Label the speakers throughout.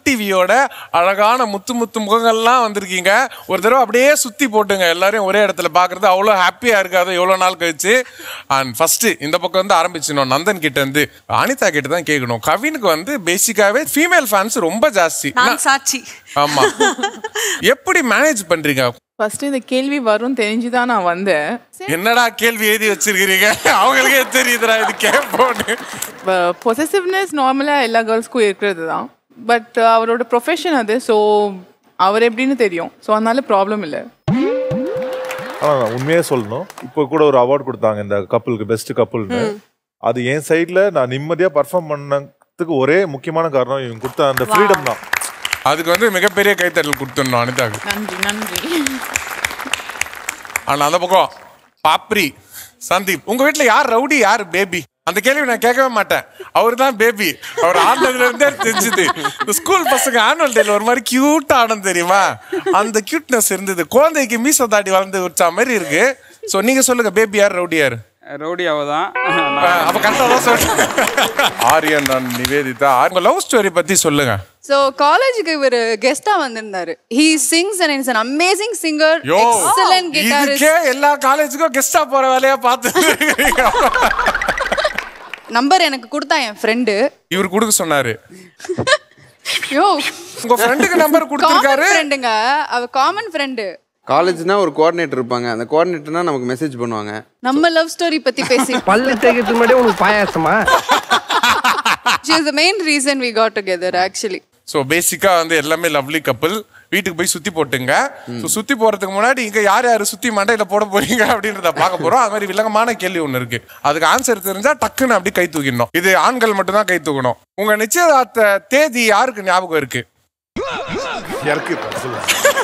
Speaker 1: டிவியோட அழகான முத்து முத்து முகங்கள்லாம் வந்திருக்கீங்க ஒரு தடவை அப்படியே சுத்தி போட்டுங்க எல்லாரையும் ஒரே இடத்துல பாக்குறது அவ்வளோ ஹாப்பியா இருக்காது எவ்வளோ நாள் கழிச்சு அண்ட் ஃபர்ஸ்ட் இந்த பக்கம் வந்து ஆரம்பிச்சிடணும் நந்தன் கிட்ட இருந்து அனிதா கிட்ட தான் கேட்கணும் கவினுக்கு வந்து பேசிக்காவே ஃபீமேல் ஃபேன்ஸ் ரொம்ப ஜாஸ்தி
Speaker 2: நான் சாட்சி
Speaker 1: ஆமா எப்படி மேனேஜ் பண்றீங்க
Speaker 3: ஃபர்ஸ்ட் இந்த கேள்வி வரும் தெரிஞ்சுதான் நான் வந்தேன்
Speaker 1: என்னடா கேள்வி எழுதி வச்சிருக்கிறீங்க அவங்களுக்கே தெரியுதுடா இது கேட்போன்னு
Speaker 3: பொசசிவ்னஸ் நார்மலாக எல்லா கேர்ள்ஸ்க்கும் இருக்கிறது தான் பட் அவரோட ப்ரொஃபஷன் அது ஸோ அவர் எப்படின்னு தெரியும் ஸோ அதனால ப்ராப்ளம் இல்லை
Speaker 4: ஆனால் நான் உண்மையே சொல்லணும் இப்போ கூட ஒரு அவார்ட் கொடுத்தாங்க இந்த கப்பலுக்கு பெஸ்ட் கப்பல்னு அது என் சைடில் நான் நிம்மதியாக பர்ஃபார்ம் பண்ணதுக்கு ஒரே முக்கியமான காரணம் இவங்க கொடுத்த அந்த ஃப்ரீடம் தான்
Speaker 1: அதுக்கு வந்து மிகப்பெரிய கைத்தட்டல் கொடுத்துடணும் அனிதாக்கு
Speaker 3: நன்றி நன்றி
Speaker 1: ஆனா அந்த பக்கம் பாப்ரி சந்தீப் உங்க வீட்ல யார் ரவுடி யார் பேபி அந்த கேள்வி நான் கேட்கவே மாட்டேன் அவர் தான் பேபி அவர் ஆனதுல இருந்தே தெரிஞ்சுது இந்த ஸ்கூல் பசங்க ஆனுவல் டேல ஒரு மாதிரி கியூட்டா ஆடும் தெரியுமா அந்த கியூட்னஸ் இருந்தது குழந்தைக்கு மீச தாடி வளர்ந்து வச்சா மாதிரி இருக்கு சோ நீங்க சொல்லுங்க பேபி யார் ரவுடி யார்
Speaker 5: ரவுடி அவ தான்
Speaker 1: அப்ப கரெக்டா தான் சொல்றேன் ஆரியன் நான் நிவேதிதா உங்க லவ் ஸ்டோரி பத்தி சொல்லுங்க
Speaker 6: ஸோ காலேஜுக்கு இவர் கெஸ்டா வந்திருந்தாரு he sings and is an amazing singer
Speaker 1: yo
Speaker 6: excellent guitarist
Speaker 1: இதுக்கே எல்லா காலேஜுக்கும் கெஸ்டா போற வேலையா பார்த்து
Speaker 6: நம்பர் எனக்கு கொடுத்தா என் ஃப்ரெண்டு
Speaker 1: இவர் கொடுக்க சொன்னாரு
Speaker 6: யோ
Speaker 1: உங்க ஃப்ரெண்டுக்கு நம்பர்
Speaker 6: காமன்
Speaker 1: கொடுத்துருக்காரு
Speaker 6: ஃப்ரெண்டுங்க அவ காமன் ஃப்ரெண்டு
Speaker 7: காலேஜ்னா ஒரு கோஆர்டினேட்டர் இருப்பாங்க அந்த கோஆர்டினேட்டர்னா நமக்கு மெசேஜ் பண்ணுவாங்க
Speaker 6: நம்ம லவ் ஸ்டோரி பத்தி பேசி
Speaker 8: பல்லு தேய்க்கிறதுக்கு முன்னாடி உனக்கு பாயாசமா
Speaker 6: she is the main reason we got together actually
Speaker 1: so பேசிக்கா வந்து எல்லாமே லவ்லி கப்பல் வீட்டுக்கு போய் சுத்தி போட்டுங்க ஸோ சுத்தி போறதுக்கு முன்னாடி இங்க யார் யார் சுத்தி மண்டையில போட போறீங்க அப்படின்றத பார்க்க போறோம் அது மாதிரி வில்லங்கமான கேள்வி ஒண்ணு இருக்கு அதுக்கு ஆன்சர் தெரிஞ்சா டக்குன்னு அப்படி கை தூக்கிடணும் இது ஆண்கள் மட்டும் தான் கை தூக்கணும் உங்க நிச்சயதார்த்த தேதி யாருக்கு ஞாபகம் இருக்கு
Speaker 4: இறக்கு சொல்லுங்க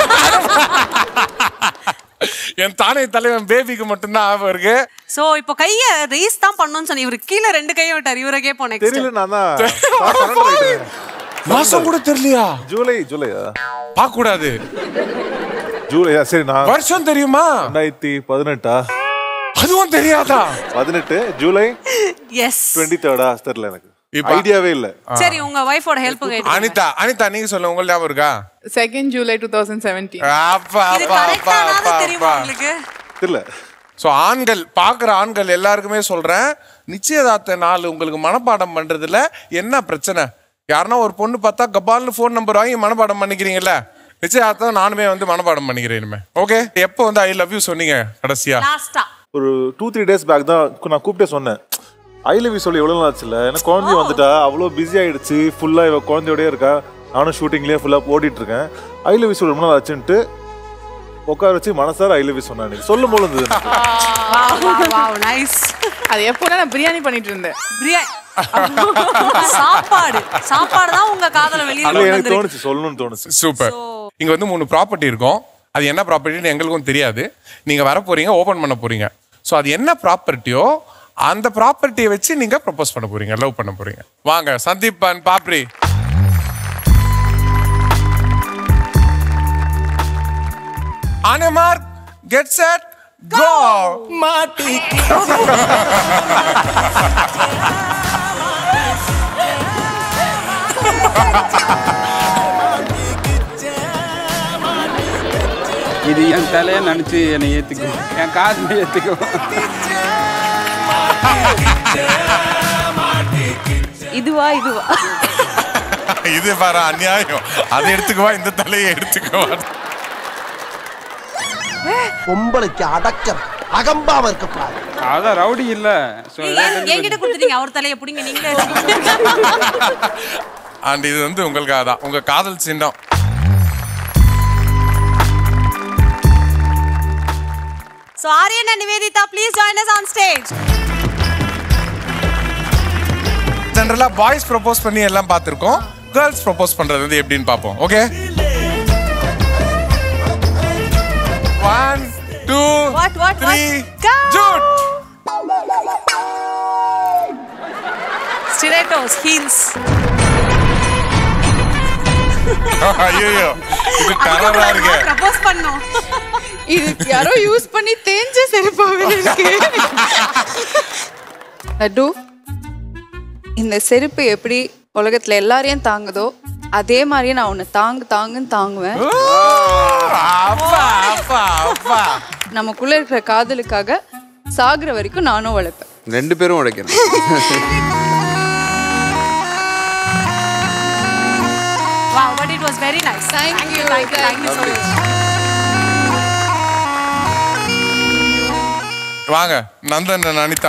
Speaker 1: என் தானே தலைவன் பேபிக்கு மட்டும்தான் ஞாபகம் இருக்கு
Speaker 2: சோ இப்போ கைய ரேஸ் தான் பண்ணணும்னு சொன்னேன் இவரு கீழ ரெண்டு கையும் விட்டார் இவரே போ நெக்ஸ்ட்
Speaker 4: தெரியல நான் தான் நான் surrender ஆயிட்டேன்.
Speaker 1: மாசம் கூட தெரியலையா
Speaker 4: ஜூலை ஜூலையா
Speaker 1: பார்க்க கூடாது
Speaker 4: ஜூலையா சரி நான்
Speaker 1: வருஷம் தெரியுமா
Speaker 4: ரெண்டாயிரத்தி பதினெட்டா
Speaker 1: அதுவும் தெரியாதா
Speaker 4: பதினெட்டு ஜூலை
Speaker 2: எஸ்
Speaker 4: டுவெண்ட்டி தேர்டா தெரியல எனக்கு
Speaker 1: இப்ப-
Speaker 4: ஐடியாவே இல்ல
Speaker 2: சரி உங்க ஒய்ஃபோட ஹெல்ப்
Speaker 1: அனிதா அனிதா நீங்க சொல்லுங்க உங்களுக்கு ஞாபகம் இருக்கா
Speaker 3: second July two thousand seventeen
Speaker 1: அப்பா
Speaker 2: இது
Speaker 1: அப்பா அப்பா
Speaker 2: கரெக்டானது
Speaker 1: அப்பா
Speaker 2: தெரியுமா
Speaker 1: அப்பா
Speaker 2: உங்களுக்கு
Speaker 4: தெரியல
Speaker 1: ஸோ ஆண்கள் பார்க்குற ஆண்கள் எல்லாருக்குமே சொல்கிறேன் நிச்சயதார்த்த நாள் உங்களுக்கு மனப்பாடம் பண்ணுறதுல என்ன பிரச்சனை யாருன்னா ஒரு பொண்ணு பார்த்தா கபால்னு ஃபோன் நம்பர் வாங்கி மனப்பாடம் பண்ணிக்கிறீங்கல்ல நிச்சயதார்த்தம் நானுமே வந்து மனப்பாடம் பண்ணிக்கிறேன் இனிமே ஓகே எப்போ வந்து ஐ லவ் யூ சொன்னீங்க கடைசியா
Speaker 2: லாஸ்டா
Speaker 4: ஒரு டூ த்ரீ டேஸ் பேக் தான் கு- நான் கூப்பிட்டே சொன்னேன் ஐ லவ் யூ சொல்லி எவ்வளோ நாள் ஆச்சுல ஏன்னா குழந்தை வந்துட்டா அவ்வளோ பிஸி ஆயிடுச்சு ஃபுல்லாக இவ குழந்தையோடய இருக்கா நானும் ஷூட்டிங்லேயே ஃபுல்லாக ஓடிட்டு இருக்கேன் ஐ லவ் யூ சொல்லி ரொம்ப நாள் ஆச்சுன்ட்டு உட்கார வச்சு மனசார ஐ லவ் யூ சொன்னான் அன்னைக்கு. சொல்லும் போது இருந்தது எனக்கு.
Speaker 2: வாவ் நைஸ்
Speaker 3: அது எப்போனா நான் பிரியாணி பண்ணிட்டு இருந்தேன்
Speaker 2: பிரியாணி சாப்பாடு சாப்பாடு தான் உங்க காதல வெளிய
Speaker 4: அது
Speaker 2: கொண்டு
Speaker 4: எனக்கு
Speaker 2: வந்திருக்கு.
Speaker 4: தோணுச்சு சொல்லணும்னு தோணுச்சு
Speaker 1: சூப்பர் இங்க வந்து மூணு ப்ராப்பர்ட்டி இருக்கும் அது என்ன ப்ராப்பர்ட்டின்னு எங்களுக்கும் தெரியாது நீங்க வர போறீங்க ஓபன் பண்ண போறீங்க ஸோ அது என்ன ப்ராப்பர்ட்டியோ அந்த ப்ராப்பர்ட்டியை வச்சு நீங்க ப்ரப்போஸ் பண்ண போறீங்க லவ் பண்ண போறீங்க வாங்க Sandeep and Papri On your mark, get set, go!
Speaker 5: இது என் தலையை நினைச்சு என்னை ஏத்துக்கும் என் காசு ஏத்துக்கும்
Speaker 6: இதுவா இதுவா
Speaker 1: இது பாரு அநியாயம் அதை எடுத்துக்குவா இந்த தலையை எடுத்துக்குவா
Speaker 8: பொம்பளைக்கு அடக்கம் அகம்பாவ இருக்கக்கூடாது
Speaker 5: அதான் ரவுடி இல்ல So,
Speaker 2: ஏன்
Speaker 5: இதான் தெரிஞ்சு
Speaker 2: என்கிட்ட கொடுத்துட்டீங்க அவர் தலைய புடிங்க நீங்களே
Speaker 1: அண்ட் இது வந்து உங்களுக்காக தான் உங்க காதல் சின்னம்
Speaker 2: So Aryan and Nivedita, please join us on stage.
Speaker 1: ஜென்ரலா பாய்ஸ் ப்ரப்போஸ் பண்ணி எல்லாம் பார்த்துருக்கோம் கேர்ள்ஸ் ப்ரப்போஸ் பண்றது வந்து எப்படின்னு பார்ப்போம் okay one two
Speaker 2: What, what,
Speaker 1: three
Speaker 2: what? Go!
Speaker 1: ஜூட்
Speaker 2: Stilettos, heels.
Speaker 1: ஐயோ இது டெரரா இருக்கு
Speaker 2: Propose பண்ணோம்.
Speaker 6: இது யாரோ யூஸ் பண்ணி தேஞ்ச செருப்பாவே இருக்கு லட்டு இந்த செருப்பு எப்படி உலகத்துல எல்லாரையும் தாங்குதோ அதே மாதிரியே நான் உன்னை தாங்கு தாங்குன்னு தாங்குவேன்
Speaker 1: ஓ, அப்பா அப்பா அப்பா
Speaker 6: நமக்குள்ள இருக்கிற காதலுக்காக சாகுற வரைக்கும் நானும் உழைப்பேன்
Speaker 7: ரெண்டு பேரும் உடைக்கிறேன்
Speaker 2: Wow, but it was very nice.
Speaker 6: Thank you,
Speaker 2: Thank you. Thank you so much.
Speaker 1: வாங்க நந்தன் and அனிதா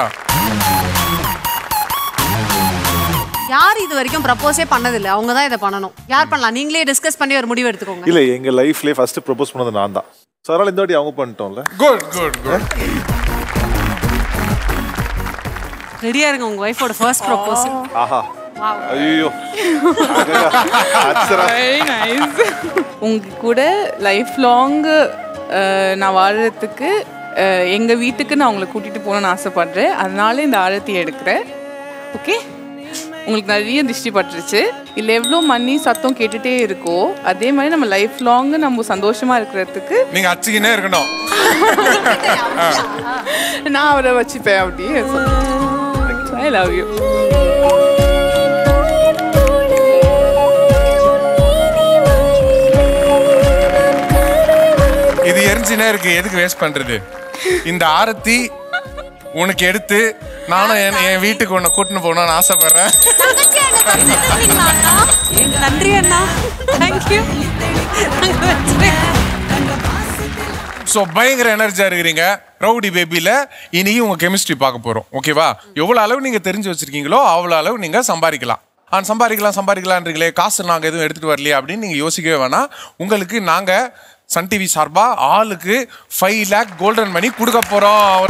Speaker 2: யார் இது வரைக்கும் ப்ரப்போஸே பண்ணதில்லை அவங்க தான் இதை பண்ணணும் யார் பண்ணலாம் நீங்களே டிஸ்கஸ் பண்ணி ஒரு முடிவு எடுத்துக்கோங்க
Speaker 4: இல்ல எங்க லைஃப்லயே ஃபர்ஸ்ட் ப்ரொபோஸ் பண்ணது நான் தான் ஸோ அதனால இந்த வாட்டி அவங்க பண்ணிட்டோம்ல
Speaker 1: குட் குட் குட்
Speaker 2: ரெடியா இருங்க உங்க ஒய்ஃபோட ஃபர்ஸ்ட் ப்ரப்போஸ்
Speaker 4: ஆஹா ஐயோ
Speaker 3: வெரி நைஸ் உங்க கூட லைஃப் லாங் நான் வாழறதுக்கு அஹ், எங்க வீட்டுக்கு நான் உங்களை கூட்டிட்டு போகணும்னு ஆசைப்படுறேன் அதனால இந்த ஆழத்தி எடுக்கிறேன் ஓகே உங்களுக்கு நிறைய திருஷ்டி பட்டுருச்சு இல்லை எவ்வளோ மணி சத்தம் கேட்டுட்டே இருக்கோ அதே மாதிரி நம்ம லைஃப் லாங் நம்ம சந்தோஷமா இருக்கிறதுக்கு
Speaker 1: நீங்க அச்சுக்கினே இருக்கணும்
Speaker 3: நான் அவரை வச்சுப்பேன் அப்படியே ஐ லவ் யூ
Speaker 1: இது எரிஞ்சுனே இருக்கு எதுக்கு வேஸ்ட் பண்றது இந்த ஆரத்தி உனக்கு எடுத்து நானும் என் என் வீட்டுக்கு உன்னை கூட்டின்னு போகணும்னு ஆசைப்படுறேன்
Speaker 2: நன்றி அண்ணா தேங்க்யூ
Speaker 1: ஸோ பயங்கர எனர்ஜியா இருக்கிறீங்க ரவுடி பேபியில இனி உங்க கெமிஸ்ட்ரி பார்க்க போறோம் ஓகேவா எவ்வளவு அளவு நீங்க தெரிஞ்சு வச்சிருக்கீங்களோ அவ்வளவு அளவு நீங்க சம்பாதிக்கலாம் ஆ சம்பாதிக்கலாம் சம்பாதிக்கலான்றீங்களே காசு நாங்கள் எதுவும் எடுத்துட்டு வரலையே அப்படின்னு நீங்க யோசிக்கவே வேணாம் உங்களுக்கு நாங்க சன் டிவி சார்பா ஆளுக்கு ஃபைவ் லேக் கோல்டன் மணி கொடுக்க போறோம்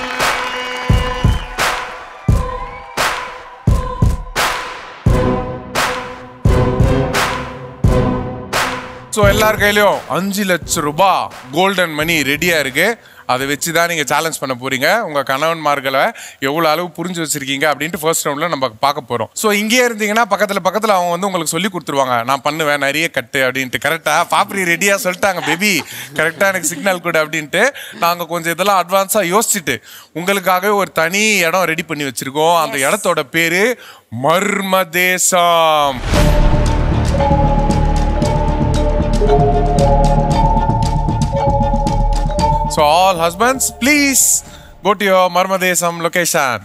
Speaker 1: ஸோ எல்லார் கையிலயும் அஞ்சு லட்சம் ரூபாய் கோல்டன் மணி ரெடியா இருக்கு அதை வச்சு தான் நீங்க சேலஞ்ச் பண்ண போறீங்க உங்க கணவன்மார்களை எவ்வளவு அளவு புரிஞ்சு வச்சிருக்கீங்க அப்படின்ட்டு ஃபர்ஸ்ட் ரவுண்ட்ல நம்ம பார்க்க போறோம் ஸோ இங்கேயே இருந்தீங்கன்னா பக்கத்துல பக்கத்துல அவங்க வந்து உங்களுக்கு சொல்லி கொடுத்துருவாங்க நான் பண்ணுவேன் நிறைய கட்டு அப்படின்ட்டு கரெக்டா பாப்ரி ரெடியா சொல்லிட்டாங்க பேபி கரெக்டா எனக்கு சிக்னல் கொடு அப்படின்ட்டு நாங்க கொஞ்சம் இதெல்லாம் அட்வான்ஸா யோசிச்சுட்டு உங்களுக்காகவே ஒரு தனி இடம் ரெடி பண்ணி வச்சிருக்கோம் அந்த இடத்தோட பேரு Marmadesam So all husbands, please go to your Marmadesam location.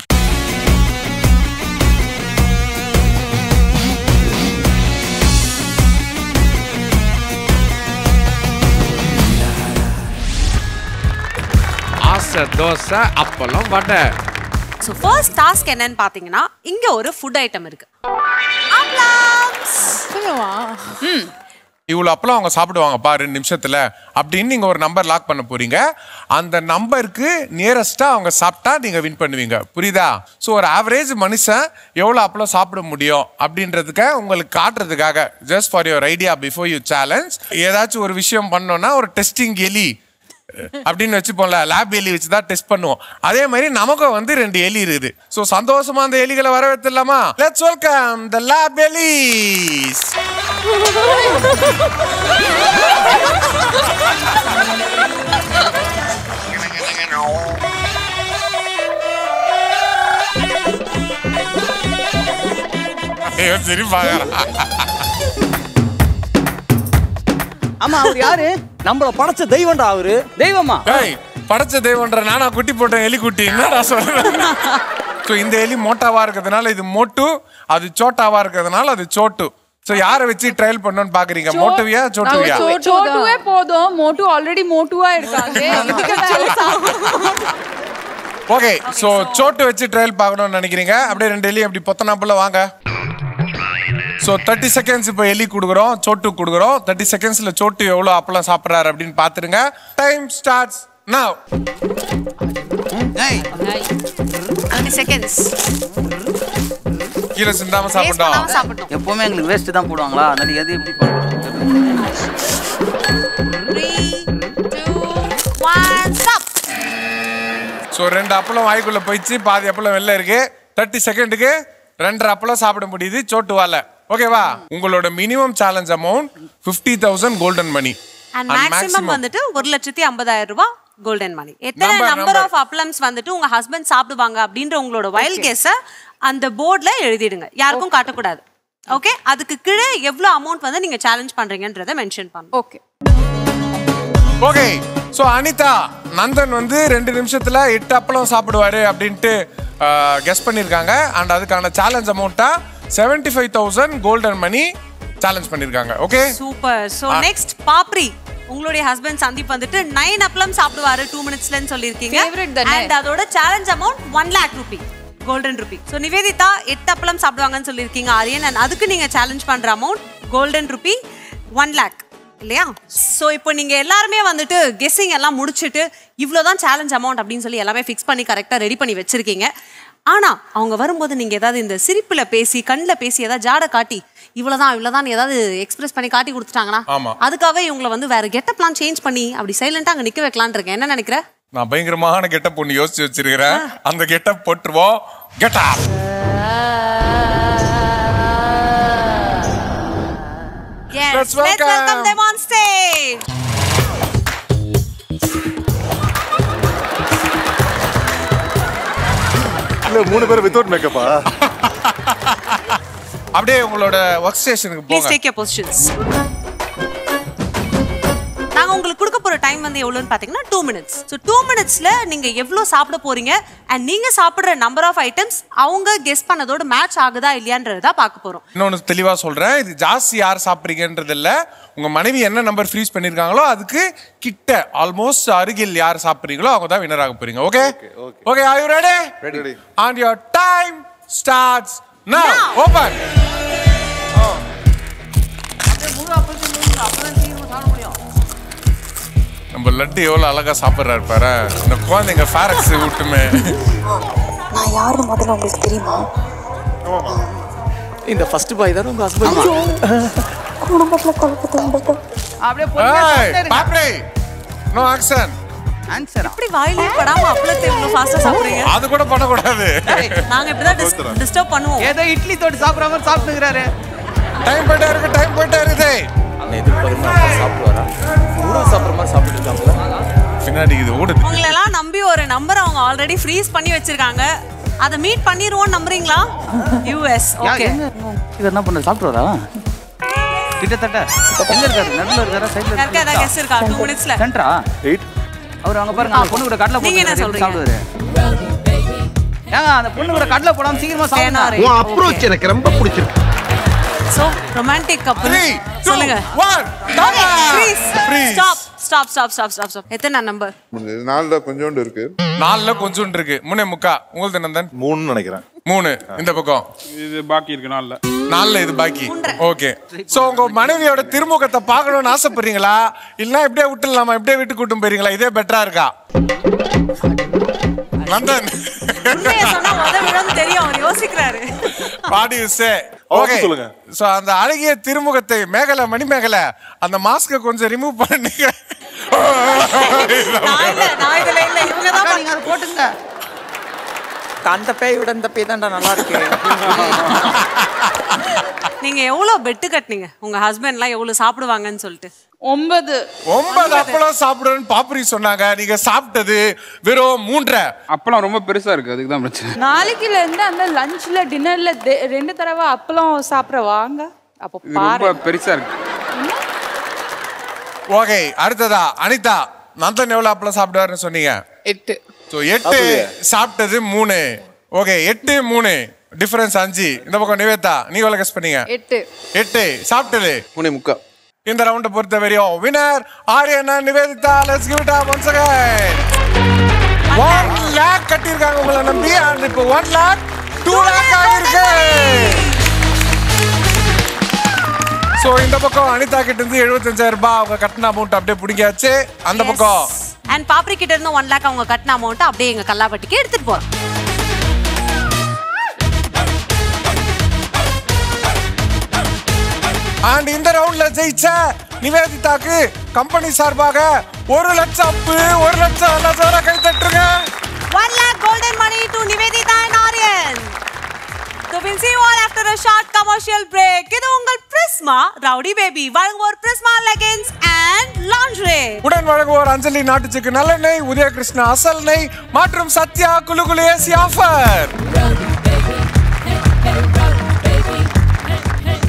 Speaker 1: ஆசை தோசை அப்பளம் வடை
Speaker 2: ஸோ ஃபர்ஸ்ட் டாஸ்க் என்னன்னு பார்த்தீங்கன்னா இங்க ஒரு ஃபுட் ஐட்டம் இருக்கு ஆப்லாம்ஸ்.
Speaker 1: இவ்வளோ அப்பளம் அவங்க சாப்பிடுவாங்கப்பா ரெண்டு நிமிஷத்துல அப்படின்னு நீங்க ஒரு நம்பர் லாக் பண்ண போறீங்க அந்த நம்பருக்கு நியரஸ்டா அவங்க சாப்பிட்டா நீங்க வின் பண்ணுவீங்க புரியுதா ஸோ ஒரு ஆவரேஜ் மனுஷன் எவ்வளோ அப்பளம் சாப்பிட முடியும் அப்படின்றதுக்கு உங்களுக்கு காட்டுறதுக்காக just for your idea before you challenge ஏதாச்சும் ஒரு விஷயம் பண்ணோம்னா ஒரு டெஸ்டிங் எலி அப்படின்னு வச்சுப்போம்ல லேப் எலி வச்சு தான் டெஸ்ட் பண்ணுவோம் அதே மாதிரி நமக்கும் வந்து ரெண்டு எலி இருக்குது ஸோ சந்தோஷமா அந்த எலிகளை வரவேற்றுலாமா லெட்ஸ் வெல்கம் த லேப் எலிஸ் ஐயோ சரி பாக்குறான்
Speaker 9: ஆமா அவர் யாரு நம்மள படைச்ச தெய்வம்டா அவரு
Speaker 5: தெய்வமா
Speaker 1: ஏய் படைச்ச தெய்வம்ன்ற நானா குட்டி போட்டேன் எலி குட்டி என்னடா சொல்றேன் ஸோ இந்த எலி மோட்டாவா இருக்கிறதுனால இது மோட்டு அது சோட்டாவா இருக்கிறதுனால அது சோட்டு ஸோ யாரை வச்சு ட்ரையல் பண்ணணும்னு பாக்குறீங்க மோட்டுவியா சோட்டுவியா
Speaker 6: சோட்டுவே போதும் மோட்டு ஆல்ரெடி மோட்டுவா இருக்காங்க
Speaker 1: ஓகே ஸோ சோட்டு வச்சு ட்ரையல் பார்க்கணும்னு நினைக்கிறீங்க அப்படியே ரெண்டு எலி அப்படி பொத்தனாப்புல வாங்க ஸோ தேர்ட்டி செகண்ட்ஸ் இப்போ எலி கொடுக்குறோம் சோட்டு கொடுக்குறோம் தேர்ட்டி செகண்ட்ஸில் சோட்டு எவ்வளோ அப்பளம் சாப்பிட்றாரு அப்படின்னு பார்த்துருங்க time starts now
Speaker 2: thirty seconds
Speaker 1: கீழே சிந்தாம
Speaker 2: வேஸ்ட்
Speaker 1: சாப்பிட்டோம்
Speaker 2: பண்ணாம சாப்பிட்டோம்
Speaker 9: எப்பவுமே எங்களுக்கு வேஸ்ட் தான் போடுவாங்களா அதனால எது எப்படி பண்ணுறது
Speaker 2: three two one stop
Speaker 1: so ரெண்டு அப்பளம் வாய்க்குள்ள போயிடுச்சு பாதி அப்பளம் வெளில இருக்கு தேர்ட்டி செகண்டுக்கு ரெண்டரை அப்பளம் சாப்பிட முடியுது சோட்டு வாழை ஓகேவா உங்களோட minimum challenge amount fifty thousand golden money
Speaker 2: and maximum வந்துட்டு ஒரு லட்சத்தி ஐம்பதாயிரம் ரூபாய் கோல்டன் மணி எத்தனை
Speaker 1: Number,
Speaker 2: number
Speaker 1: number.
Speaker 2: Of appalams வந்துட்டு உங்க ஹஸ்பண்ட் சாப்பிடுவாங்க அப்படின்ற உங்களோட வைல்ட் கெஸ்ஸ அந்த போர்ட்ல எழுதிடுங்க யாருக்கும் காட்டக்கூடாது ஓகே அதுக்கு கீழே எவ்வளவு அமௌண்ட் வந்து நீங்க சேலஞ்ச் பண்றீங்கன்றத மென்ஷன் பண்ணுங்க
Speaker 6: okay
Speaker 1: okay so Anitha Nandan வந்து ரெண்டு நிமிஷத்துல எட்டு அப்பளம் சாப்பிடுவாரு அப்படின்ட்டு கெஸ் பண்ணிருக்காங்க அண்ட் அதுக்கான சேலஞ்ச் அமௌண்ட்டா seventy five thousand golden money challenge பண்ணிருக்காங்க okay
Speaker 2: super so next Papri உங்களுடைய ஹஸ்பண்ட் சந்தீப் வந்துட்டு நைன் அப்பளம் சாப்பிடுவாரு டூ மினிட்ஸ்லன்னு சொல்லியிருக்கீங்க
Speaker 6: Favorite தானே?
Speaker 2: அண்ட் அதோட challenge amount one lakh rupee golden rupee so Nivedita எட்டு அப்பளம் சாப்பிடுவாங்கன்னு சொல்லியிருக்கீங்க ஆரியன் and அதுக்கு நீங்க சேலஞ்ச் பண்ற amount golden rupee one lakh இல்லையா ஸோ இப்போ நீங்க எல்லாருமே வந்துட்டு கெஸ்ஸிங் எல்லாம் முடிச்சுட்டு இவ்வளோதான் சேலஞ்ச் அமௌண்ட் அப்படின்னு சொல்லி எல்லாமே ஃபிக்ஸ் பண்ணி கரெக்டாக ரெடி பண்ணி வச்சிருக்கீங்க ஆனா அவங்க வரும்போது நீங்க ஏதாவது இந்த சிரிப்புல பேசி கண்ணில் பேசி ஏதாவது ஜாட காட்டி இவ்வளவுதான் இவ்வளவுதான் ஏதாவது எக்ஸ்பிரஸ் பண்ணி காட்டி கொடுத்துட்டாங்கன்னா
Speaker 1: ஆமா.
Speaker 2: அதுக்காக இவங்களை வந்து வேற கெட்டப்லாம் சேஞ்ச் பண்ணி அப்படி சைலண்டா அங்க நிக்க வைக்கலாம்னு இருக்கேன் என்ன நினைக்கிற
Speaker 1: நான் பயங்கரமான கெட்டப் ஒன்று யோசிச்சு வச்சிருக்கிறேன் அந்த கெட்டப் போட்டுருவோம் getup
Speaker 2: Yes,
Speaker 1: Let's
Speaker 2: let's
Speaker 1: welcome.
Speaker 2: welcome them on stage.
Speaker 4: இல்ல மூணு பேர் வித்தவுட் மேக்கப்பா
Speaker 1: அப்படியே உங்களோட ஒர்க் ஸ்டேஷனுக்கு
Speaker 2: Please
Speaker 1: போங்க
Speaker 2: take your positions. நாங்க உங்களுக்கு கொடுக்க போற டைம் வந்து எவ்வளவுன்னு பாத்தீங்கன்னா டூ மினிட்ஸ் ஸோ டூ மினிட்ஸ்ல நீங்க எவ்வளவு சாப்பிட போறீங்க அண்ட் நீங்க சாப்பிடுற நம்பர் ஆஃப் ஐட்டம்ஸ் அவங்க கெஸ் பண்ணதோட மேட்ச் ஆகுதா இல்லையான்றதா பார்க்க போறோம்
Speaker 1: இன்னொன்னு தெளிவா சொல்றேன் இது ஜாஸ்தி யார் சாப்பிட்றீங்கன்றது இல்ல உங்க மனைவி என்ன நம்பர் ஃப்ரீஸ் பண்ணிருக்காங்களோ அதுக்கு கிட்ட ஆல்மோஸ்ட் அருகில் யார் சாப்பிட்றீங்களோ அவங்க தான் வினர் ஆக போறீங்க okay okay are you ready
Speaker 4: Ready.
Speaker 1: and your time starts now open நம்ம லட்டு எவ்வளவு அழகா சாப்பிடுறாரு பாரு இந்த குழந்தைங்க ஃபேரக்ஸ் விட்டுமே
Speaker 10: நான் யாரு முதல்ல உங்களுக்கு தெரியுமா
Speaker 9: இந்த ஃபர்ஸ்ட் பாய் தான் உங்க ஹஸ்பண்ட்
Speaker 10: குடும்பத்துல குழப்பத்தை உண்டு
Speaker 3: அப்படியே
Speaker 1: ஏய் பாப்ரே நோ ஆக்சன்
Speaker 3: ஆன்சரா
Speaker 2: இப்படி வாயிலே படாம அப்பளத்தை இவ்வளவு ஃபாஸ்டா சாப்பிடுறீங்க
Speaker 1: அது கூட பண்ணக்கூடாது
Speaker 2: நாங்க இப்படிதான் டிஸ்டர்ப் பண்ணுவோம்
Speaker 9: ஏதோ இட்லி தொட்டு சாப்பிடுற மாதிரி சாப்பிட்டுக்கிறாரு
Speaker 1: டைம் போயிட்டே இருக்கு டைம் போயிட்டே இருக்குது
Speaker 9: அவன் எதிர்பார்க்கணும் அப்பா சாப்பிடுவாரா ஊற சாப்பிட்ற மாதிரி சாப்பிட்டு இருக்காங்களா
Speaker 1: பின்னாடி இது ஓடுது
Speaker 2: உங்களெல்லாம் நம்பி ஒரு நம்பர் அவங்க ஆல்ரெடி ஃப்ரீஸ் பண்ணி வச்சிருக்காங்க அதை மீட் பண்ணிடுவோம் நம்புறீங்களா யூஎஸ் ஓகே
Speaker 9: இது என்ன பண்ண சாப்பிடுவாரா கிட்டத்தட்ட எங்க இருக்காரு நடுவில் இருக்காரா சைடுல
Speaker 2: யாருக்கா ஏதாவது கெஸ் இருக்கா டூ மினிட்ஸ்ல
Speaker 9: சென்டரா
Speaker 4: எயிட்
Speaker 9: அவர் அங்க பாருங்க அந்த பொண்ணு கூட கடலை
Speaker 2: நீங்க என்ன
Speaker 9: போட்டு
Speaker 2: சொல்றீங்க?
Speaker 9: சாப்பிடுவாரு ஏங்க அந்த பொண்ணு கூட கடலை போடாம சீக்கிரமா சாப்பிடுறாரு
Speaker 8: உன் அப்ரோச் எனக்கு ரொம்ப பிடிச்சிருக்கு
Speaker 2: சோ ரொமான்டிக் கப்பல்
Speaker 1: த்ரீ டூ
Speaker 2: சொல்லுங்க
Speaker 1: one
Speaker 2: please
Speaker 1: Freeze.
Speaker 2: Stop stop stop stop stop stop எத்தனை நம்பர்
Speaker 11: நாலுல கொஞ்சோண்டு இருக்கு
Speaker 1: நாலுல கொஞ்சம் இருக்கு மூணே முக்கா உங்களுக்கு நந்தன்
Speaker 4: மூணு நினைக்கிறேன்
Speaker 1: மூணு இந்த பக்கம்
Speaker 5: இது பாக்கி இருக்கு நாளில்
Speaker 1: நாலுல இது பாக்கி ஓகே சோ உங்க மனைவியோட திருமுகத்தை பார்க்கணும்னு ஆசைப்படுறீங்களா இல்ல இப்படியே விட்டுலாமா இப்படியே விட்டு கூட்டும் போறீங்களா இதே பெட்டரா இருக்கா நந்தன்
Speaker 2: உண்மையை சொன்னா உத விழும் தெரியும் அவர் யோசிக்கிறாரு
Speaker 1: பாடி சே
Speaker 4: Okay,
Speaker 1: ஓகே
Speaker 4: சொல்லுங்க.
Speaker 1: சோ அந்த அழகிய திருமுகத்தை மேகலை மணிமேகலை அந்த மாஸ்க கொஞ்சம் ரிமூவ் பண்ணுங்க
Speaker 2: நான் இல்ல நான் இதுல இல்ல இவங்க தான்
Speaker 9: அக்கா, நீங்க அதை போட்டுங்க அந்த பேய் விட இந்த பேய் தான்டா நல்லா இருக்கு
Speaker 2: நீங்க எவ்வளவு பெட்டு கட்டுனீங்க உங்க ஹஸ்பண்ட்லாம் எவ்வளவு சாப்பிடுவாங்கன்னு சொல்லிட்டு
Speaker 6: ஒன்பது
Speaker 1: ஒன்பது அப்பளம் சாப்பிடுறேன்னு பாப்பரி சொன்னாங்க நீங்க சாப்பிட்டது வெறும் மூன்றரை
Speaker 5: அப்பெல்லாம் ரொம்ப பெருசா இருக்கு அதுக்கு தான் பிரச்சனை
Speaker 6: நாளைக்குல இருந்து அந்த லஞ்ச்ல டின்னர்ல ரெண்டு தடவை அப்பளம் சாப்பிட வாங்க அப்போ
Speaker 5: இது ரொம்ப பெருசா இருக்கு
Speaker 1: ஓகே அடுத்ததா அனிதா நந்தன் எவ்வளவு அப்பளம் சாப்பிடுவாருன்னு சொன்னீங்க
Speaker 3: எட்டு
Speaker 1: ஸோ எட்டு சாப்பிட்டது மூணு ஓகே எட்டு மூணு டிஃபரன்ஸ் அஞ்சு இந்த பக்கம் நிவேதா நீ எவ்வளவு கெஸ் பண்ணீங்க
Speaker 6: எட்டு
Speaker 1: எட்டு சாப்பிட்டது
Speaker 7: மூணே முக்கா
Speaker 1: இந்த ரவுண்டை பொறுத்த வரையும் வினர் ஆரியனா Nivedita let's give it up once again 1 lakh கட்டியிருக்காங்க உங்களை நம்பி அண்ட் இப்போ 1 லாக் 2 லாக் ஆகிருக்கு சோ இந்த பக்கம் அனிதா கிட்ட இருந்து 75000 ரூபாய் அவங்க கட்டின அமௌண்ட் அப்படியே பிடிக்காச்சு அந்த பக்கம்
Speaker 2: அண்ட் பாப்ரி கிட்ட இருந்து ஒன் லேக் அவங்க கட்டின அமௌண்ட் அப்படியே எங்க கல்லாப்பட்டிக்கு எடுத்துட்டு போறோம்
Speaker 1: அண்ட் இந்த ரவுண்ட்ல ஜெயிச்ச நிவேதிதாக்கு கம்பெனி சார்பாக ஒரு லட்சம் அப்பு ஒரு லட்சம் நல்லா சார கை தட்டுருங்க
Speaker 2: one lakh golden money to Nivedita and Aryan So we'll see you all after a short commercial break. இது உங்கள் பிரிஸ்மா ரவுடி பேபி வழங்குவோர் பிரிஸ்மா லெகின்ஸ் அண்ட் லாண்ட்ரே
Speaker 1: உடன் வழங்குவோர் அஞ்சலி நாட்டுச்சுக்கு நல்லெண்ணெய் உதயகிருஷ்ணா அசல் நெய் மற்றும் சத்யா குலு குலு ஏசி ஆஃபர்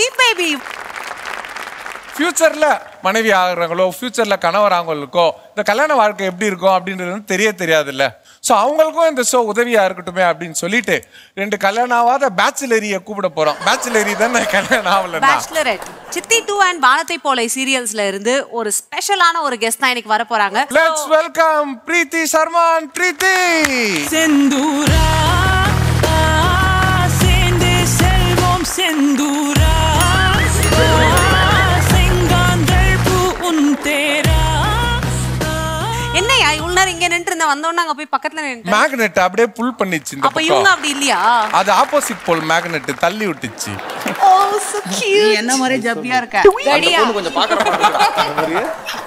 Speaker 2: ஸ்வீட் பேபி
Speaker 1: ஃபியூச்சர்ல மனைவி ஆகுறாங்களோ ஃபியூச்சர்ல கணவர் ஆகுங்களுக்கோ இந்த கல்யாண வாழ்க்கை எப்படி இருக்கும் அப்படின்றது வந்து தெரிய தெரியாதுல்ல ஸோ அவங்களுக்கும் இந்த ஷோ உதவியா இருக்கட்டுமே அப்படின்னு சொல்லிட்டு ரெண்டு கல்யாணம் ஆகாத பேச்சுலரியை கூப்பிட போறோம் பேச்சுலரி தானே கல்யாணம் ஆகலன்னா
Speaker 2: பேச்சுலரட் சித்தி டூ அண்ட் வானத்தை போலை சீரியல்ஸ்ல இருந்து ஒரு ஸ்பெஷலான ஒரு கெஸ்ட் தான் இன்னைக்கு வர போறாங்க
Speaker 1: let's welcome Preethi Sharma and Preethi
Speaker 12: Senthura சேர்ந்து செல்வோம் செந்தூரா செங்காந்தள் பூ உன் தேரா
Speaker 2: என்னையா இவ்வளவு நேரம் இங்க நின்று இருந்த வந்தோன்னு அங்க போய் பக்கத்துல நின்று
Speaker 1: மேக்னெட் அப்படியே புல் பண்ணிச்சு இந்த
Speaker 2: அப்ப இவங்க
Speaker 1: பக்கம்
Speaker 2: அப்படி இல்லையா
Speaker 1: அது ஆப்போசிட் போல் மேக்னெட் தள்ளி விட்டுச்சு
Speaker 2: ஓ சோ கியூட்
Speaker 9: என்ன மாதிரி ஜப்பியா இருக்க
Speaker 2: ரெடியா
Speaker 9: கொஞ்சம் பாக்குற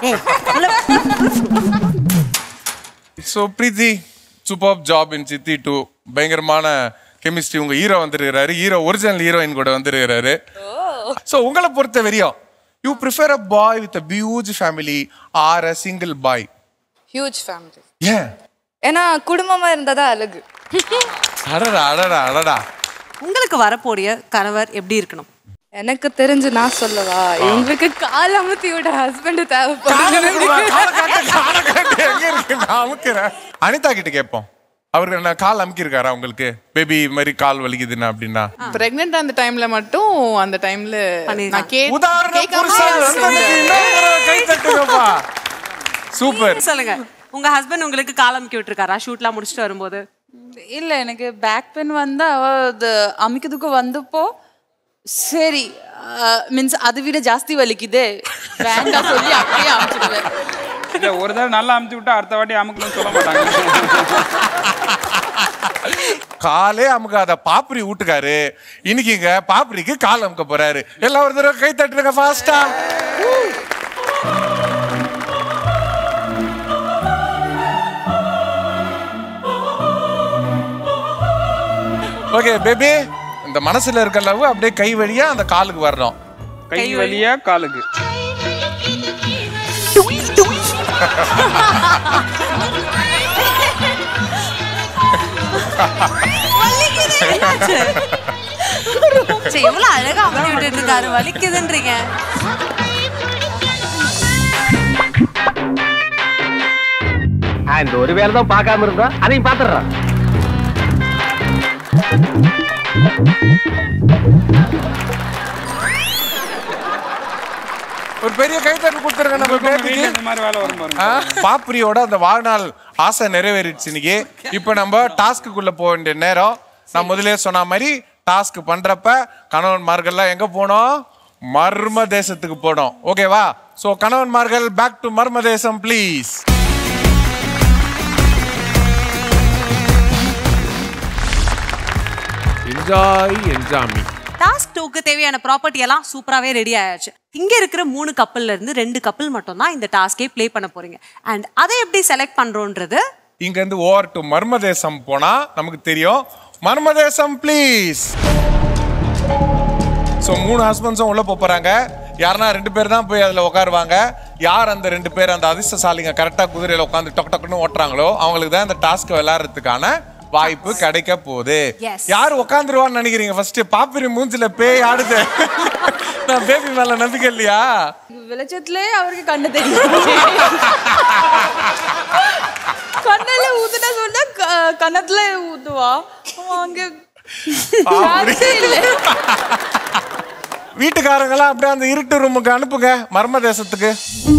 Speaker 1: so Preethi super job in Chithi two பயங்கரமான கெமிஸ்ட்ரி உங்க ஹீரோ வந்துருக்கிறாரு ஹீரோ ஒரிஜினல் ஹீரோயின் கூட வந்துருக்கிறாரு ஸோ உங்களை பொறுத்த வரையும் you prefer a boy with a huge family or a single boy
Speaker 13: huge family
Speaker 1: ஏன்
Speaker 13: ஏன்னா குடும்பமா இருந்தா அழகு
Speaker 1: அடடா அடடா அடடா
Speaker 2: உங்களுக்கு வரக்கூடிய கணவர் எப்படி இருக்கணும்
Speaker 13: எனக்கு தெரிஞ்சு நான் சொல்லவா இவங்களுக்கு கால் அமுத்தி விட ஹஸ்பண்ட் தேவைப்படுது
Speaker 1: எங்க இருக்கு நான் அமுக்கிறேன் அனிதா கிட்ட கேட்போம் அவருக்கு என்ன கால் அமுக்கியிருக்காரா உங்களுக்கு பேபி மாதிரி கால் வலிக்குதுன்னா அப்படின்னா
Speaker 3: பிரெக்னென்ட் அந்த டைம்ல மட்டும் அந்த டைம்ல நான் கே
Speaker 1: உதாரண
Speaker 3: கேட்காம
Speaker 1: புருஷன் வந்ததுக்கு இன்னொரு தடவை கை தட்டுங்கப்பா சூப்பர்
Speaker 2: சொல்லுங்க உங்க ஹஸ்பண்ட் உங்களுக்கு காலம் விட்டுருக்காரா ஷூட்லாம் முடிச்சுட்டு வரும்போது
Speaker 6: இல்ல எனக்கு பேக் பெயின் வந்து அவ அது அமிக்கிறதுக்கு வந்தப்போ சரி மீன்ஸ் அதை விட ஜாஸ்தி வலிக்குதே வேண்டாம் சொல்லி அப்படியே அமிச்சிடுவேன்
Speaker 5: இல்ல ஒரு தடவை நல்லா அமுச்சு விட்டா அடுத்த வாட்டி அமுக்கணும்னு சொல்ல மாட்டாங்க
Speaker 1: காலே அமுக்காத பாப்ரி வீட்டுக்காரு இன்னைக்கு இங்க பாப்ரிக்கு கால் அமுக்க போறாரு எல்லாம் ஒரு தடவை கை தட்டுங்க ஃபாஸ்டா ஓகே பேபி இந்த மனசுல இருக்க லவ் அப்படியே கை வழியா அந்த காலுக்கு வரணும்
Speaker 5: கை வலியா காலுக்கு
Speaker 2: சரி எவ்வளவு அழகா அமுத்தி விட்டுட்டு இருக்காரு வலிக்குதுன்றீங்க
Speaker 8: இந்த ஒரு வேலை தான் பார்க்காம இருந்தோம் அதையும் பாத்துறோம்
Speaker 1: ஒரு பெரிய கை தட்டு கொடுத்துருங்க நம்ம பேபிக்கு
Speaker 5: இந்த மாதிரி வேலை வரும் பாருங்க
Speaker 1: ஆ, பாப்ரியோட அந்த வாழ்நாள் ஆசை நிறைவேறிடுச்சு இன்னைக்கு இப்போ நம்ம டாஸ்க்குள்ள போக வேண்டிய நேரம் நான் முதலே சொன்ன மாதிரி டாஸ்க் பண்றப்ப கணவன்மார்கள்லாம் எங்க போனோம் மர்ம தேசத்துக்கு போனோம் ஓகேவா சோ கணவன்மார்கள் பேக் டு மர்ம தேசம் ப்ளீஸ்
Speaker 14: என்ஜாய் என்ஜாமி
Speaker 2: டாஸ்க் டூக்கு தேவையான ப்ராப்பர்ட்டி எல்லாம் சூப்பராகவே ரெடி ஆயாச்சு இங்க இருக்கிற மூணு கப்பல்ல இருந்து ரெண்டு கப்பல் மட்டும் தான் இந்த டாஸ்கே ப்ளே பண்ண போறீங்க அண்ட் அதை எப்படி செலக்ட் பண்றோன்றது
Speaker 1: இங்க இருந்து ஓவர் டு மர்ம தேசம் போனா நமக்கு தெரியும் மர்ம தேசம் ப்ளீஸ் ஸோ மூணு ஹஸ்பண்ட்ஸும் உள்ள போப் போறாங்க யாருன்னா ரெண்டு பேர் தான் போய் அதுல உட்காருவாங்க யார் அந்த ரெண்டு பேர் அந்த அதிர்ஷ்டசாலிங்க கரெக்டா குதிரையில உட்காந்து டொக் டக்குன்னு ஓட்டுறாங்களோ அவங்களுக்கு தான் இந்த டாஸ்க் விளையாடுறதுக்கான வாய்ப்பு கிடைக்க போகுது
Speaker 2: Yes.
Speaker 1: யார் உட்காந்துருவான்னு நினைக்கிறீங்க ஃபர்ஸ்ட் பாப்பிரி மூஞ்சில பேய் ஆடுது நான் பேபி மேல நம்பிக்கை இல்லையா
Speaker 6: வெளிச்சத்துல அவருக்கு கண்ணு தெரியும் கண்ணுல ஊத்துனா சொன்னா க- கன்னத்துல ஊத்துவா அவன் அங்க chance ஏ இல்ல
Speaker 1: வீட்டுக்காரங்களாம் அப்படியே அந்த இருட்டு ரூமுக்கு அனுப்புங்க மர்ம தேசத்துக்கு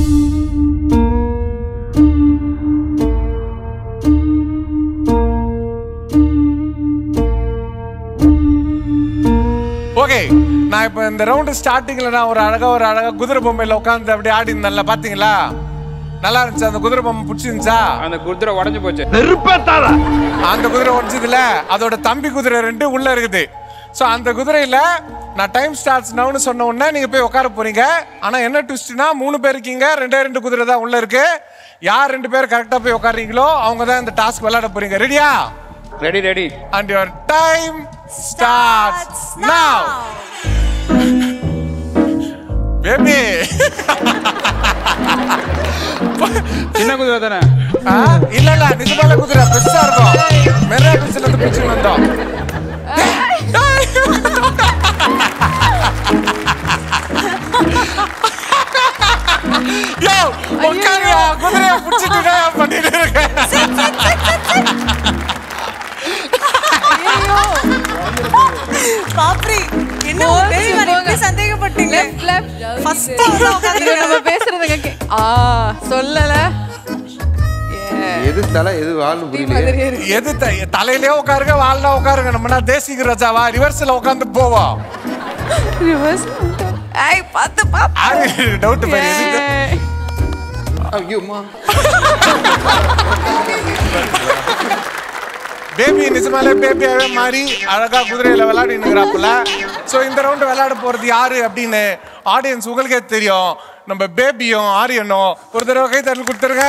Speaker 1: ஓகே நான் இப்போ இந்த ரவுண்டு ஸ்டார்டிங்ல நான் ஒரு அழகா ஒரு அழகா குதிரை பொம்மையில உட்காந்து அப்படியே ஆடி இருந்தேன்ல பாத்தீங்களா நல்லா இருந்துச்சு அந்த குதிரை பொம்மை பிடிச்சிருந்துச்சா
Speaker 5: அந்த குதிரை உடஞ்சு போச்சு
Speaker 1: அந்த குதிரை உடஞ்சதுல அதோட தம்பி குதிரை ரெண்டு உள்ள இருக்குது ஸோ அந்த குதிரையில நான் டைம் ஸ்டார்ட்ஸ் நவுன்னு சொன்ன உடனே நீங்க போய் உட்கார போறீங்க ஆனா என்ன ட்விஸ்ட்னா மூணு பேர் இருக்கீங்க ரெண்டே ரெண்டு குதிரை தான் உள்ள இருக்கு யார் ரெண்டு பேர் கரெக்டா போய் உட்காருறீங்களோ அவங்க தான் இந்த டாஸ்க் விளையாட போறீங்க ரெடியா
Speaker 5: ready ready
Speaker 1: and your time starts now baby
Speaker 5: சின்ன குதிரை தானே
Speaker 1: இல்ல இல்ல நிஜமால குதிரை பெருசா இருக்கும் மெரினா பீச்ல இருந்து பிடிச்சிட்டு வந்தோம் உட்காருயா குதிரைய புடிச்சிட்டு என்னய்யா பண்ணிட்டு இருக்க
Speaker 2: பாப்ரி என்ன ஒரு பேபி மாதிரி இப்படி சந்தேகப்பட்டீங்க
Speaker 13: லெஃப்ட் லெஃப்ட்
Speaker 2: ஃபர்ஸ்ட்
Speaker 13: இங்க நம்ம பேசுறதுங்க கே- ஆ சொல்லல
Speaker 7: எது தலை எது வாழ்னு புரியலையே
Speaker 1: எது த- தலையிலே உட்காருங்க வாழ்னா உட்காருங்க நம்ம தேசிக ராஜாவா ரிவர்ஸ்ல உட்காந்து போவோம்
Speaker 13: ரிவர்ஸ் ஐய் பாத்து பாத்து
Speaker 1: டவுட் பேர் எதுக்கு
Speaker 7: ஐயோம்மா
Speaker 1: பேபி நிஜமாலே பேபியாவே மாறி அழகா குதிரையில விளையாடி நிற்கிறாப்புல ஸோ இந்த ரவுண்டு விளையாட போறது யாரு அப்படின்னு ஆடியன்ஸ் உங்களுக்கே தெரியும் நம்ம பேபியும் ஆரியனும் ஒரு தடவை கை தட்டல் கொடுத்துருங்க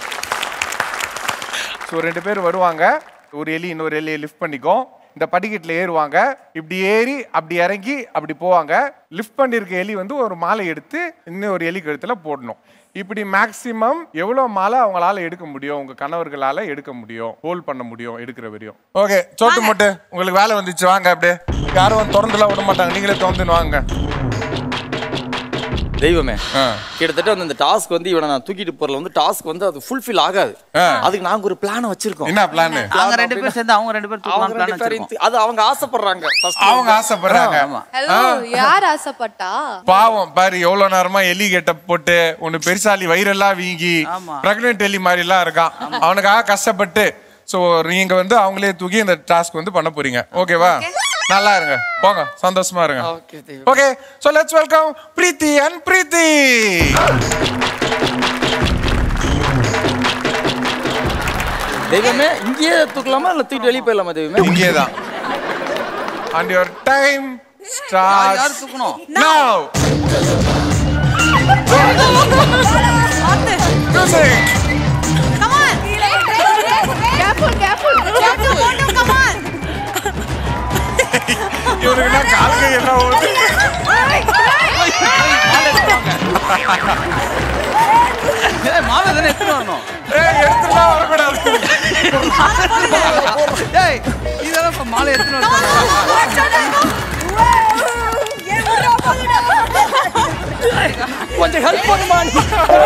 Speaker 1: ஸோ ரெண்டு பேர் வருவாங்க ஒரு எலி இன்னொரு எலியை லிஃப்ட் பண்ணிக்கும் இந்த படிக்கட்டில் ஏறுவாங்க இப்படி ஏறி அப்படி இறங்கி அப்படி போவாங்க லிஃப்ட் பண்ணியிருக்க எலி வந்து ஒரு மாலை எடுத்து இன்னும் ஒரு எலி கழுத்துல போடணும் இப்படி மேக்ஸிமம் எவ்வளோ மாலை அவங்களால எடுக்க முடியும் உங்க கணவர்களால எடுக்க முடியும் ஹோல்ட் பண்ண முடியும் எடுக்கிற வரையும் ஓகே சோட்டு மொட்டு உங்களுக்கு வேலை வந்துச்சு வாங்க அப்படியே யாரும் வந்து திறந்துலாம் விட மாட்டாங்க நீங்களே திறந்துன்னு வாங்க
Speaker 15: தெய்வமே கிட்டத்தட்ட வந்து இந்த டாஸ்க் வந்து இவனை நான் தூக்கிட்டு போறதுல வந்து டாஸ்க் வந்து அது ஃபுல்ஃபில் ஆகாது அதுக்கு நாங்க ஒரு பிளான் வச்சிருக்கோம்
Speaker 1: என்ன பிளான்
Speaker 9: நாங்க ரெண்டு பேரும் சேர்ந்து அவங்க ரெண்டு பேரும்
Speaker 15: அவங்க
Speaker 9: தூக்கலாம்
Speaker 15: ரெண்டு
Speaker 9: plan
Speaker 15: பேரையும்
Speaker 9: வச்சிருக்கோம்.
Speaker 15: அது அவங்க ஆசைப்படுறாங்க first
Speaker 1: அவங்க
Speaker 15: வந்து.
Speaker 1: ஆசைப்படுறாங்க
Speaker 15: ஆமா.
Speaker 13: ஹலோ யார் ஆசைப்பட்டா
Speaker 1: பாவம் பாரு எவ்வளவு நேரமா எலி கெட்ட போட்டு ஒன்னு பெருசாலி வயிறெல்லாம் வீங்கி பிரெக்னென்ட் எலி மாதிரி எல்லாம் இருக்கான் அவனுக்காக கஷ்டப்பட்டு சோ நீங்க வந்து அவங்களே தூக்கி இந்த டாஸ்க் வந்து பண்ண போறீங்க ஓகேவா நல்லா இருங்க போங்க சந்தோஷமா இருங்க okay so let's welcome Preethi and Preethi
Speaker 15: தெய்வமே இங்கேயே தூக்கலாமா இல்ல தூக்கிட்டு வெளியே போயிடலாமா தெய்வமே
Speaker 1: இங்கே தான் அண்ட் யுவர் டைம்
Speaker 9: யார்
Speaker 1: ஸ்டார்ட்
Speaker 9: யார் தூக்கணும்
Speaker 1: நவ மியூசிக்
Speaker 13: கேர்ஃபுல் கேர்ஃபுல்
Speaker 1: இவனுக்கு நான் கால் கை என்ன ஓடுது
Speaker 9: ஏய், மாவை தானே எடுத்துட்டு வரணும்
Speaker 1: ஏய் எடுத்துலாம் வரக்கூடாது
Speaker 9: ஏய் இதெல்லாம் இப்ப மாலை எடுத்துட்டு வர
Speaker 15: கொஞ்சம் ஹெல்ப் பண்ணுமா நீ?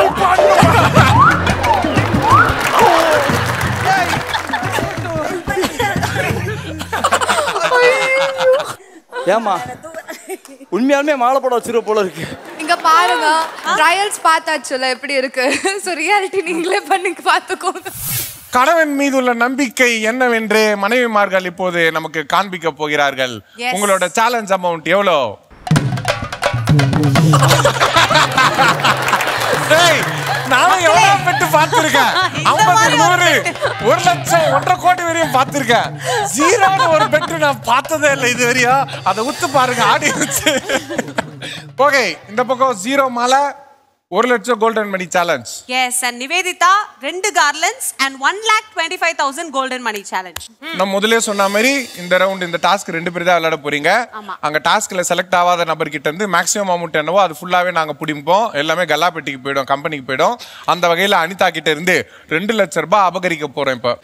Speaker 15: ஏமா உண்மையாலுமே மாலை போட வச்சிருவ போல இருக்கு
Speaker 13: இங்க பாருங்க ட்ரையல்ஸ் பார்த்தாச்சுல எப்படி இருக்கு சோ ரியாலிட்டி நீங்களே பண்ணி பார்த்துக்கோங்க
Speaker 1: கணவன் மீது உள்ள நம்பிக்கை என்னவென்று மனைவிமார்கள் இப்போது நமக்கு காண்பிக்க போகிறார்கள்
Speaker 2: Yes.
Speaker 1: உங்களோட சேலஞ்ச் அமௌண்ட் எவ்வளோ டேய், நானும் எவ்வளவு பெட்டு பார்த்திருக்கேன் ஐம்பது நூறு ஒரு லட்சம் ஒன்றரை கோடி வரையும் பார்த்திருக்கேன் ஜீரோன்னு ஒரு பெட்டு நான் பார்த்ததே இல்லை இது வரையும் அதை உத்து பாருங்க ஆடியன்ஸ் ஓகே இந்த பக்கம் ஜீரோ மாலை ஒரு லட்சம் golden money challenge
Speaker 2: yes and Nivedita ரெண்டு garlands and one lakh twenty five thousand golden money challenge
Speaker 1: நான் முதல்ல சொன்ன மாதிரி இந்த ரவுண்ட் இந்த டாஸ்க் ரெண்டு பேர் தான் விளையாட போறீங்க
Speaker 2: ஆமா.
Speaker 1: அங்க டாஸ்க்ல செலக்ட் ஆகாத நபர் கிட்ட இருந்து மேக்ஸிமம் அமௌண்ட் என்னவோ அது ஃபுல்லாவே நாங்க பிடிப்போம் எல்லாமே கல்லாப்பெட்டிக்கு போயிடும் கம்பெனிக்கு போயிடும் அந்த வகையில அனிதா கிட்ட இருந்து ரெண்டு லட்சம் ரூபாய் அபகரிக்க போறோம் இப்போ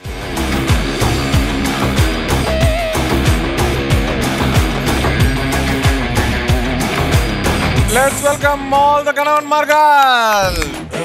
Speaker 1: லெட்ஸ் வெல்கம் ஆல் த கணவன்மார்கள்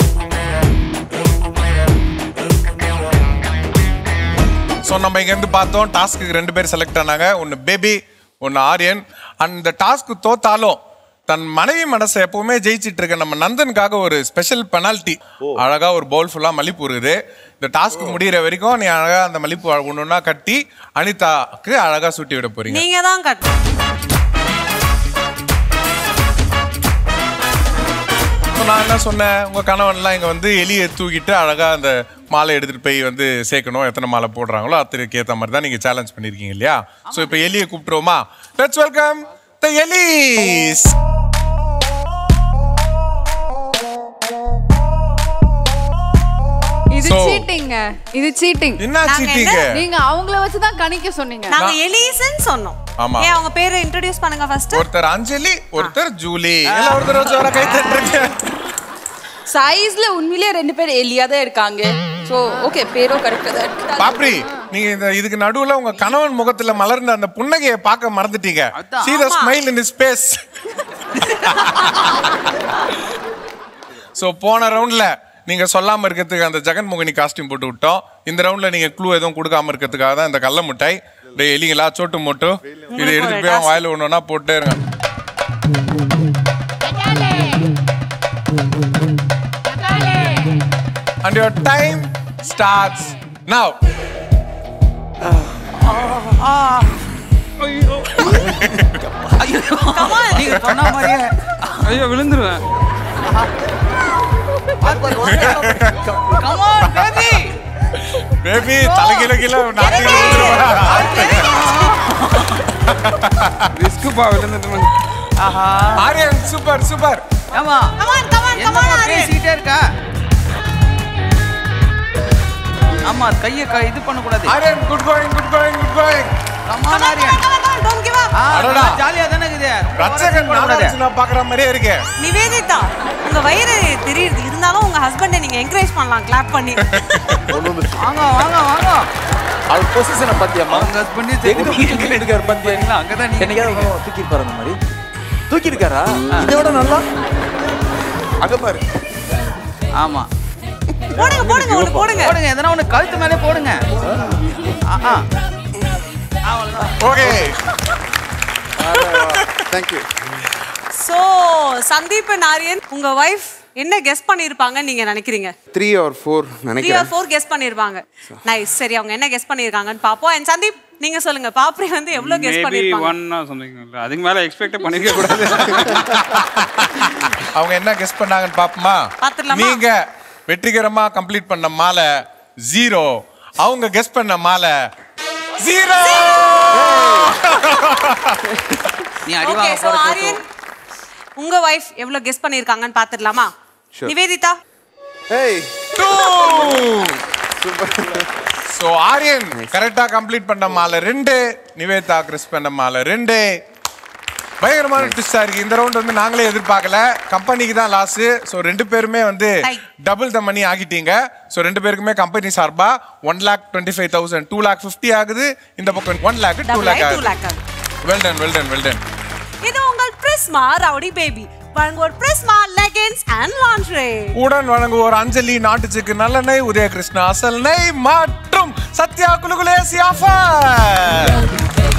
Speaker 1: ஸோ நம்ம இங்கேருந்து பார்த்தோம் டாஸ்க்கு ரெண்டு பேர் செலக்ட் ஆனாங்க ஒன்று பேபி ஒன்று ஆரியன் அந்த டாஸ்க் தோத்தாலும் தன் மனைவி மனசை எப்பவுமே ஜெயிச்சிட்டு இருக்க நம்ம நந்தனுக்காக ஒரு ஸ்பெஷல் பெனால்ட்டி அழகா ஒரு பவுல் ஃபுல்லா மல்லிப்பூ இருக்குது இந்த டாஸ்க் முடியிற வரைக்கும் நீ அழகா அந்த மல்லிப்பூ ஒன்று ஒன்றா கட்டி அனிதாக்கு அழகா சுட்டி விட போறீங்க
Speaker 2: நீங்க தான் கட்டணும்
Speaker 1: இப்போ நான் என்ன சொன்னேன் உங்க கணவன்லாம் இங்க வந்து எலியை தூக்கிட்டு அழகா அந்த மாலை எடுத்துட்டு போய் வந்து சேர்க்கணும் எத்தனை மாலை போடுறாங்களோ அத்தனைக்கு ஏத்த மாதிரி தான் நீங்க சேலஞ்ச் பண்ணிருக்கீங்க இல்லையா சோ இப்போ எலியை கூப்பிட்டுருவோமா லெட்ஸ் வெல்கம் த எலிஸ்
Speaker 13: இது
Speaker 1: So-
Speaker 13: சீட்டிங்க இது சீட்டிங்
Speaker 1: என்ன cheating?
Speaker 13: நீங்க அவங்கள வச்சு தான் கணிக்க சொன்னீங்க
Speaker 2: நாங்க எலிசன் சொன்னோம்
Speaker 1: ஆமா.
Speaker 2: ஏன் அவங்க பேரை இன்ட்ரோடியூஸ் பண்ணுங்க ஃபர்ஸ்ட்
Speaker 1: ஒருத்தர் அஞ்சலி ஒருத்தர் ஜூலி எல்லாம் ஒருத்தர் வச்சு வர கை தட்டுறீங்க
Speaker 6: சைஸ்ல உண்மையிலேயே ரெண்டு பேர் எலியா தான் இருக்காங்க ஸோ ஓகே பேரோ கரெக்டாக தான் இருக்கு
Speaker 1: பாப்ரி நீங்க இந்த இதுக்கு நடுவுல உங்க கணவன் முகத்துல மலர்ந்த அந்த புன்னகையை பார்க்க மறந்துட்டீங்க see the smile in his face so போன ரவுண்ட்ல நீங்க சொல்லாம இருக்கிறதுக்கு அந்த ஜெகன்மோகினி காஸ்டியூம் போட்டு விட்டோம் இந்த ரவுண்ட்ல நீங்க க்ளூ எதுவும் கொடுக்காம இருக்கிறதுக்காக தான் இந்த கள்ள முட்டாய் டேய் எலிங்களா சோட்டு மோட்டு இதை எடுத்து போய் அவன் வாயில ஒண்ணு ஒண்ணா போட்டே இருங்க And your time starts now.
Speaker 9: நீங்க சொன்ன மாதிரியே
Speaker 5: ஐயோ விழுந்துருவேன்
Speaker 9: கமான் பேபி
Speaker 1: பேபி தலைகில கிலோ நாளைக்கு
Speaker 5: ரிஸ்க்குப்பா விழுந்துட்டு
Speaker 9: ஆஹா
Speaker 1: ஆரியன் சூப்பர் சூப்பர்
Speaker 9: ஆமா
Speaker 2: கமான் கமான்
Speaker 9: என்னம்மா
Speaker 2: கமான் ஆரியன்
Speaker 9: பேசிட்டே இருக்கா ஆமா கைய க- இது பண்ண கூடாது
Speaker 1: Aryan good going good going good going
Speaker 9: come on Aryan
Speaker 2: don't give up
Speaker 9: ஆ
Speaker 1: அடடா.
Speaker 9: ஜாலியா தானே இருக்குது
Speaker 1: ரட்சகன் நாகார்ஜுனா பாக்குற மாதிரியே இருக்கே
Speaker 2: நிவேதிதா உங்க வயிறு தெரியுது இருந்தாலும் உங்க ஹஸ்பண்டை நீங்க என்கரேஜ் பண்ணலாம் கிளாப் பண்ணி
Speaker 9: வாங்க வாங்க வாங்க
Speaker 15: அது பொசிஷனை பாத்தியாமா
Speaker 9: அவங்க ஹஸ்பண்டே தெரியுது
Speaker 15: இருக்காரு பாத்தியா
Speaker 9: அங்கதான் நீங்க
Speaker 15: என்னைக்காவது தூக்கி இருப்பாரு அந்த மாதிரி தூக்கி இருக்காரா இதை விட நல்லா அங்க பாரு
Speaker 9: ஆமா
Speaker 2: போடுங்க போடுங்க ஒண்ணு போடுங்க
Speaker 9: போடுங்க எதனா ஒண்ணு கழுத்து மேலே போடுங்க ஆ ஆ
Speaker 1: okay
Speaker 7: thank you
Speaker 2: so Sandeep and Aryan உங்க வைஃப் என்ன கெஸ் பண்ணிருப்பாங்கன்னு நீங்க நினைக்கிறீங்க
Speaker 7: த்ரீ ஆர் ஃபோர்
Speaker 2: த்ரீ
Speaker 7: நினைக்கிறேன்
Speaker 2: ஆர் ஃபோர் கெஸ் பண்ணிருப்பாங்க நைஸ் சரி அவங்க என்ன கெஸ் பண்ணிருக்காங்கன்னு பாப்போம் அண்ட் சந்தீப் நீங்க சொல்லுங்க பாப்ரி வந்து எவ்வளவு கெஸ்
Speaker 5: மேபி
Speaker 2: பண்ணிருப்பாங்க
Speaker 5: ஒன்னா சொன்னீங்க அதுக்கு மேல எக்ஸ்பெக்ட் பண்ணிருக்க கூடாது
Speaker 1: அவங்க என்ன கெஸ் பண்ணாங்கன்னு பாப்போமா
Speaker 2: பாத்துடலாமா?
Speaker 1: நீங்க வெற்றிகரமா கம்ப்ளீட் பண்ண மாலை ஜீரோ அவங்க கெஸ் பண்ண மாலை ஜீரோ
Speaker 9: நீ அடி
Speaker 2: ஓகே
Speaker 9: வாங்க
Speaker 2: சோ
Speaker 9: போற
Speaker 2: ஆரியன் உங்க வைஃப் எவ்வளவு கெஸ் பண்ணிருக்காங்கன்னு பாத்துடலாமா
Speaker 7: Sure.
Speaker 2: நிவேதிதா
Speaker 7: ஏய்
Speaker 1: டூ சோ ஆரியன் கரெக்டா கம்ப்ளீட் பண்ண மாலை ரெண்டு நிவேதா கிறிஸ் பண்ண மாலை ரெண்டு பயங்கரமான ட்விஸ்டா இருக்கு இந்த ரவுண்ட் வந்து நாங்களே எதிர்பார்க்கல கம்பெனிக்கு தான் லாஸ் ஸோ ரெண்டு பேருமே வந்து
Speaker 2: Tie.
Speaker 1: டபுள் த மணி ஆகிட்டீங்க ஸோ ரெண்டு பேருக்குமே கம்பெனி சார்பா one lakh twenty five thousand two lakh fifty ஆகுது இந்த பக்கம் one lakh two
Speaker 2: double
Speaker 1: lakh
Speaker 2: two
Speaker 1: ஆகுது
Speaker 2: லேக் ஆகுது
Speaker 1: well done well done well done
Speaker 2: இது உங்கள் பிரிஸ்மா ரவுடி பேபி வழங்குவோர் பிரிஸ்மா லெகின்ஸ் அண்ட் லாண்ட்ரி
Speaker 1: உடன் வழங்குவோர் அஞ்சலி நாட்டுச்சுக்கு நல்லெண்ணெய் உதய கிருஷ்ணா அசல் நெய் மற்றும் சத்யா குலுகுலேசி ஆஃபர்